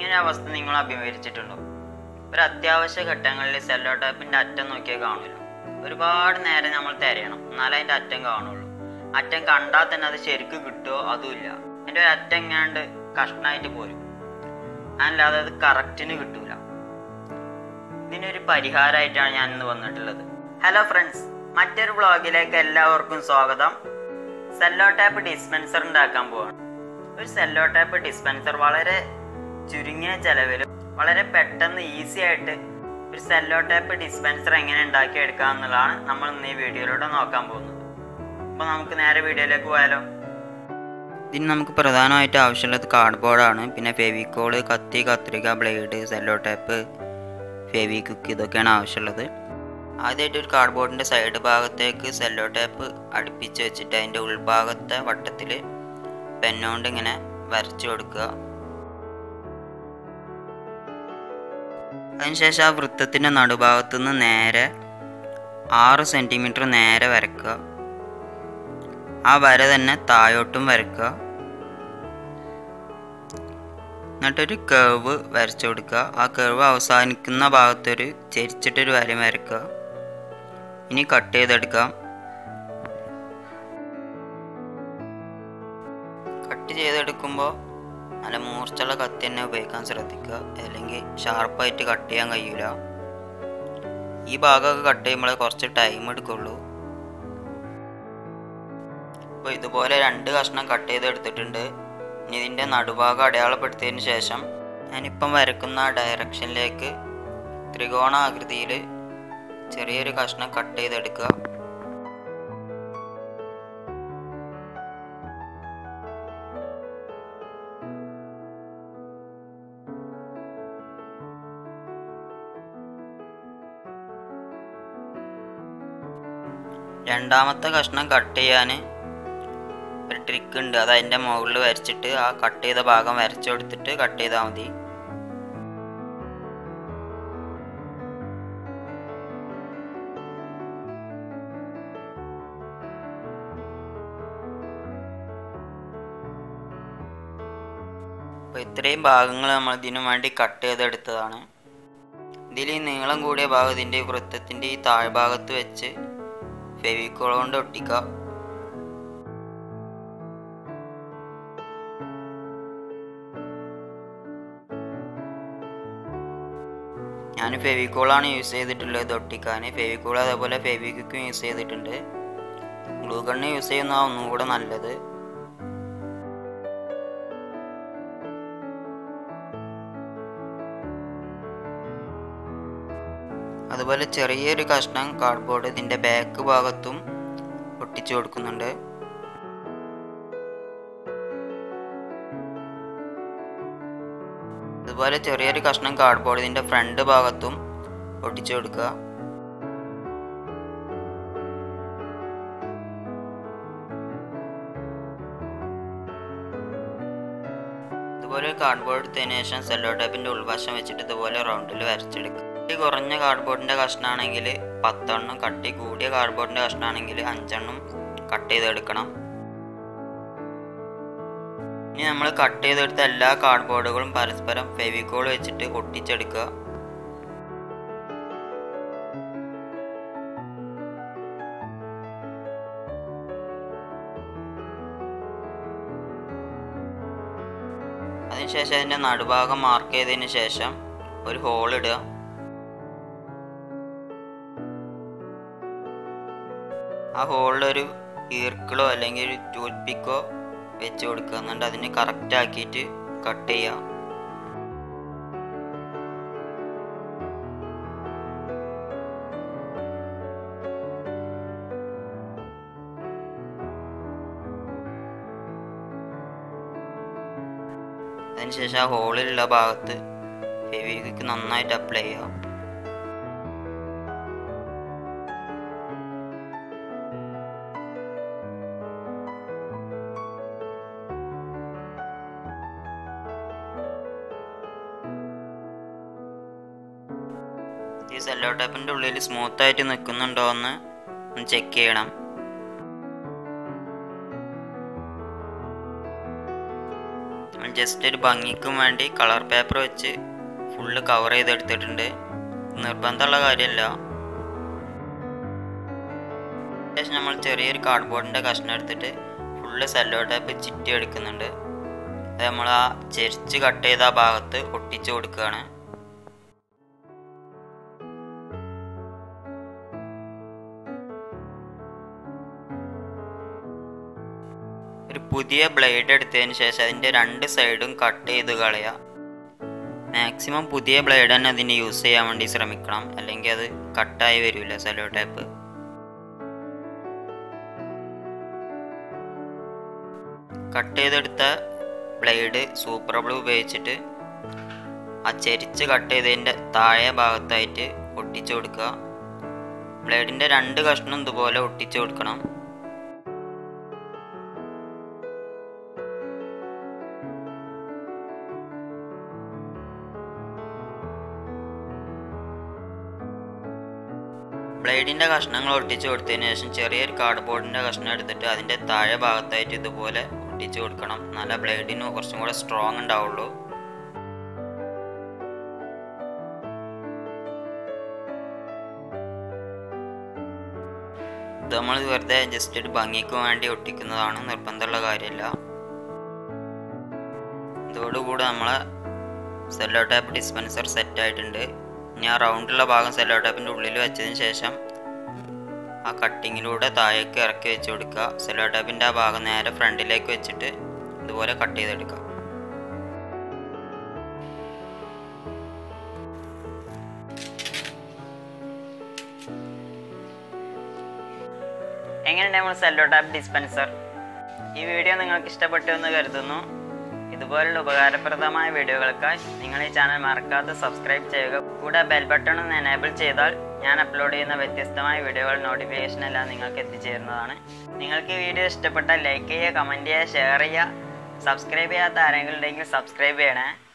ഇതിൻ്റെ അവസ്ഥ നിങ്ങൾ അഭിമുഖീകരിച്ചിട്ടുണ്ടോ ഒരു അത്യാവശ്യ ഘട്ടങ്ങളിൽ സെല്ലോ ടാപ്പിൻ്റെ അറ്റം നോക്കിയാൽ കാണില്ല ഒരുപാട് നേരം നമ്മൾ തിരയണം എന്നാലേ അതിൻ്റെ അറ്റം കാണുള്ളൂ അറ്റം കണ്ടാൽ തന്നെ അത് ശരിക്ക് കിട്ടുമോ അതുമില്ല അതിൻ്റെ ഒരു അറ്റം എങ്ങാണ്ട് കഷ്ണമായിട്ട് പോരും അല്ലാതെ അത് കറക്റ്റിന് കിട്ടൂല ഇതിനൊരു പരിഹാരമായിട്ടാണ് ഞാൻ ഇന്ന് വന്നിട്ടുള്ളത് ഹലോ ഫ്രണ്ട്സ് മറ്റൊരു വ്ളോഗിലേക്ക് എല്ലാവർക്കും സ്വാഗതം സെല്ലോ ടാപ്പ് ഡിസ്പെൻസർ ഉണ്ടാക്കാൻ പോവാണ് ഒരു സെല്ലോ ടാപ്പ് ഡിസ്പെൻസർ വളരെ ചുരുങ്ങിയ ചെലവിൽ വളരെ പെട്ടെന്ന് ഈസി ആയിട്ട് ഒരു സെല്ലോ ടാപ്പ് ഡിസ്പെൻസർ എങ്ങനെ ഉണ്ടാക്കിയെടുക്കാം എന്നുള്ളതാണ് നമ്മൾ ഇന്ന് ഈ വീഡിയോയിലൂടെ നോക്കാൻ പോകുന്നത് അപ്പോൾ നമുക്ക് നേരെ വീഡിയോയിലേക്ക് പോയാലോ ഇതിന് നമുക്ക് പ്രധാനമായിട്ട് ആവശ്യമുള്ളത് കാർഡ്ബോർഡാണ് പിന്നെ ഫെവിക്കോള് കത്തി കത്രിക blade cello tape Fevikwik ഇതൊക്കെയാണ് ആവശ്യമുള്ളത് ആദ്യമായിട്ട് ഒരു കാർഡ്ബോർഡിൻ്റെ സൈഡ് ഭാഗത്തേക്ക് സെല്ലോ ടേപ്പ് അടുപ്പിച്ച് വെച്ചിട്ട് അതിൻ്റെ ഉൾഭാഗത്തെ വട്ടത്തിൽ പെന്നുകൊണ്ട് ഇങ്ങനെ വരച്ചു കൊടുക്കുക അതിനുശേഷം ആ വൃത്തത്തിൻ്റെ നടുഭാഗത്തു നിന്ന് നേരെ ആറ് സെൻറ്റിമീറ്റർ നേരെ വരക്കുക ആ വര തന്നെ താഴോട്ടും വരക്കുക എന്നിട്ടൊരു കേവ് വരച്ചു കൊടുക്കുക ആ കേവ് അവസാനിക്കുന്ന ഭാഗത്തൊരു ചെരിച്ചിട്ടൊരു വര വരക്കുക ഇനി കട്ട് ചെയ്തെടുക്കാം കട്ട് ചെയ്തെടുക്കുമ്പോൾ നല്ല മൂർച്ചുള്ള കത്തി തന്നെ ഉപയോഗിക്കാൻ ശ്രദ്ധിക്കുക അല്ലെങ്കിൽ ഷാർപ്പായിട്ട് കട്ട് ചെയ്യാൻ കഴിയില്ല ഈ ഭാഗമൊക്കെ കട്ട് ചെയ്യുമ്പോൾ കുറച്ച് ടൈം എടുക്കുള്ളൂ അപ്പോൾ ഇതുപോലെ രണ്ട് കഷ്ണം കട്ട് ചെയ്തെടുത്തിട്ടുണ്ട് ഇനി ഇതിൻ്റെ നടുഭാഗം അടയാളപ്പെടുത്തിയതിന് ശേഷം ഞാനിപ്പം വരക്കുന്ന ആ ഡയറക്ഷനിലേക്ക് ത്രികോണാകൃതിയിൽ ചെറിയൊരു കഷ്ണം കട്ട് ചെയ്തെടുക്കുക രണ്ടാമത്തെ കഷ്ണം കട്ട് ചെയ്യാൻ ഒരു ട്രിക്ക് ഉണ്ട് അത് അതിൻ്റെ മുകളിൽ വരച്ചിട്ട് ആ കട്ട് ചെയ്ത ഭാഗം വരച്ചു കൊടുത്തിട്ട് കട്ട് ചെയ്താൽ മതി അപ്പോൾ ഇത്രയും ഭാഗങ്ങൾ നമ്മൾ ഇതിനു വേണ്ടി കട്ട് ചെയ്തെടുത്തതാണ് ഇതിൽ ഈ നീളം കൂടിയ ഭാഗം ഇതിൻ്റെ വൃത്തത്തിൻ്റെ ഈ താഴ്ഭാഗത്ത് വെച്ച് ഫെവിക്കോൾ കൊണ്ട് ഒട്ടിക്കുക ഞാൻ ഫെവിക്കോളാണ് യൂസ് ചെയ്തിട്ടുള്ളത് ഇത് ഒട്ടിക്കാൻ ഫെവിക്കോൾ അതേപോലെ ഫെവിക്വിക്കും യൂസ് ചെയ്തിട്ടുണ്ട് ഗ്ലൂ ഗണ്ണ് യൂസ് ചെയ്യുന്നതാണ് ഒന്നും കൂടെ നല്ലത് അതുപോലെ ചെറിയൊരു കഷ്ണം കാർഡ്ബോർഡ് ഇതിൻ്റെ ബാക്ക് ഭാഗത്തും ഒട്ടിച്ചു കൊടുക്കുന്നുണ്ട് അതുപോലെ ചെറിയൊരു കഷ്ണം കാർഡ്ബോർഡ് ഇതിൻ്റെ ഫ്രണ്ട് ഭാഗത്തും ഒട്ടിച്ചു കൊടുക്കുക ഇതുപോലെ കാർഡ്ബോർഡ് എടുത്തതിന് ശേഷം സെല്ലോ ടേപ്പിൻ്റെ ഉൾവശം വെച്ചിട്ട് ഇതുപോലെ റൗണ്ടിൽ വരച്ചെടുക്കുക കട്ടി കുറഞ്ഞ കാർഡ്ബോർഡിൻ്റെ കഷ്ണമാണെങ്കിൽ പത്തെണ്ണം കട്ടി കൂടിയ കാർഡ്ബോർഡിൻ്റെ കഷ്ണമാണെങ്കിൽ അഞ്ചെണ്ണം കട്ട് ചെയ്തെടുക്കണം ഇനി നമ്മൾ കട്ട് ചെയ്തെടുത്ത എല്ലാ കാർഡ്ബോർഡുകളും പരസ്പരം ഫെവിക്കോൾ വെച്ചിട്ട് ഒട്ടിച്ചെടുക്കുക അതിനുശേഷം അതിൻ്റെ നടുഭാഗം മാർക്ക് ചെയ്തതിന് ശേഷം ഒരു ഹോൾ ഇടുക ആ ഹോളിൽ ഒരു ഈർക്കിളോ അല്ലെങ്കിൽ ഒരു ടൂത്ത് പിക്കോ വെച്ച് കൊടുക്കുക എന്നിട്ട് അതിന് കറക്റ്റ് ആക്കിയിട്ട് കട്ട് ചെയ്യുക അതിനുശേഷം ആ ഹോളിലുള്ള ഭാഗത്ത് ഫെവിക്വിക്ക് നന്നായിട്ട് അപ്ലൈ ചെയ്യുക ഈ സെല്ലോ ടേപ്പിൻ്റെ ഉള്ളിൽ സ്മൂത്ത് ആയിട്ട് നിൽക്കുന്നുണ്ടോ എന്ന് ഒന്ന് ചെക്ക് ചെയ്യണം ജസ്റ്റ് ഒരു ഭംഗിക്കും വേണ്ടി കളർ പേപ്പർ വെച്ച് ഫുള്ള് കവർ ചെയ്തെടുത്തിട്ടുണ്ട് നിർബന്ധമുള്ള കാര്യമല്ല ശേഷം നമ്മൾ ചെറിയൊരു കാർഡ്ബോർഡിൻ്റെ കഷ്ണം എടുത്തിട്ട് ഫുള്ള് സെല്ലോ ടൈപ്പ് ചിറ്റി എടുക്കുന്നുണ്ട് അത് നമ്മൾ ആ ചെരിച്ച് കട്ട് ചെയ്ത ആ ഭാഗത്ത് ഒട്ടിച്ചു കൊടുക്കുകയാണ് ഒരു പുതിയ ബ്ലേഡ് എടുത്തതിന് ശേഷം അതിൻ്റെ രണ്ട് സൈഡും കട്ട് ചെയ്ത് കളയുക മാക്സിമം പുതിയ ബ്ലേഡ് തന്നെ അതിന് യൂസ് ചെയ്യാൻ വേണ്ടി ശ്രമിക്കണം അല്ലെങ്കിൽ അത് കട്ടായി വരില്ല സെലോ ടൈപ്പ് കട്ട് ചെയ്തെടുത്ത ബ്ലേഡ് സൂപ്പർ ബ്ലൂ ഉപയോഗിച്ചിട്ട് ആ ചെരിച്ച് കട്ട് ചെയ്തതിൻ്റെ താഴെ ഭാഗത്തായിട്ട് ഒട്ടിച്ചു കൊടുക്കുക ബ്ലേഡിൻ്റെ രണ്ട് കഷ്ണം ഇതുപോലെ ഒട്ടിച്ചു കൊടുക്കണം ബ്ലേഡിൻ്റെ കഷ്ണങ്ങൾ ഒട്ടിച്ചു കൊടുത്തതിന് ശേഷം ചെറിയൊരു കാർഡ്ബോർഡിൻ്റെ കഷ്ണം എടുത്തിട്ട് അതിൻ്റെ താഴെ ഭാഗത്തായിട്ട് ഇതുപോലെ ഒട്ടിച്ചു കൊടുക്കണം നല്ല ബ്ലേഡിന് കുറച്ചും കൂടെ സ്ട്രോങ് ഉണ്ടാവുള്ളൂ ഇത് നമ്മൾ വെറുതെ ജസ്റ്റ് ഒരു ഭംഗിക്ക് വേണ്ടി ഒട്ടിക്കുന്നതാണ് നിർബന്ധമുള്ള കാര്യമില്ല ഇതോടുകൂടി നമ്മളെ സെല്ലോ ടാപ്പ് ഡിസ്പെൻസർ സെറ്റ് ആയിട്ടുണ്ട് ഇനി ആ റൗണ്ടുള്ള ഭാഗം സെല്ലോ ടാപ്പിൻ്റെ ഉള്ളിൽ വെച്ചതിന് ശേഷം ആ കട്ടിങ്ങിലൂടെ താഴേക്ക് ഇറക്കി വെച്ച് കൊടുക്കുക സെല്ലോ ടാപ്പിൻ്റെ ആ ഭാഗം നേരെ ഫ്രണ്ടിലേക്ക് വെച്ചിട്ട് ഇതുപോലെ കട്ട് ചെയ്തെടുക്കുക എങ്ങനെയുണ്ട് നമ്മൾ സെല്ലോ ടാപ്പ് ഡിസ്പെൻസർ ഈ വീഡിയോ നിങ്ങൾക്ക് ഇഷ്ടപ്പെട്ടു എന്ന് കരുതുന്നു ഇതുപോലുള്ള ഉപകാരപ്രദമായ വീഡിയോകൾക്കായി നിങ്ങൾ ഈ ചാനൽ മറക്കാതെ സബ്സ്ക്രൈബ് ചെയ്യുക കൂടെ ബെൽ ബട്ടൺ ഒന്ന് എനേബിൾ ചെയ്താൽ ഞാൻ അപ്ലോഡ് ചെയ്യുന്ന വ്യത്യസ്തമായ വീഡിയോകൾ നോട്ടിഫിക്കേഷൻ എല്ലാം നിങ്ങൾക്ക് എത്തിച്ചേരുന്നതാണ് നിങ്ങൾക്ക് ഈ വീഡിയോ ഇഷ്ടപ്പെട്ടാൽ ലൈക്ക് ചെയ്യുക കമൻറ്റ് ചെയ്യുക ഷെയർ ചെയ്യുക സബ്സ്ക്രൈബ് ചെയ്യാത്ത ആരെങ്കിലും ഉണ്ടെങ്കിൽ സബ്സ്ക്രൈബ് ചെയ്യണേ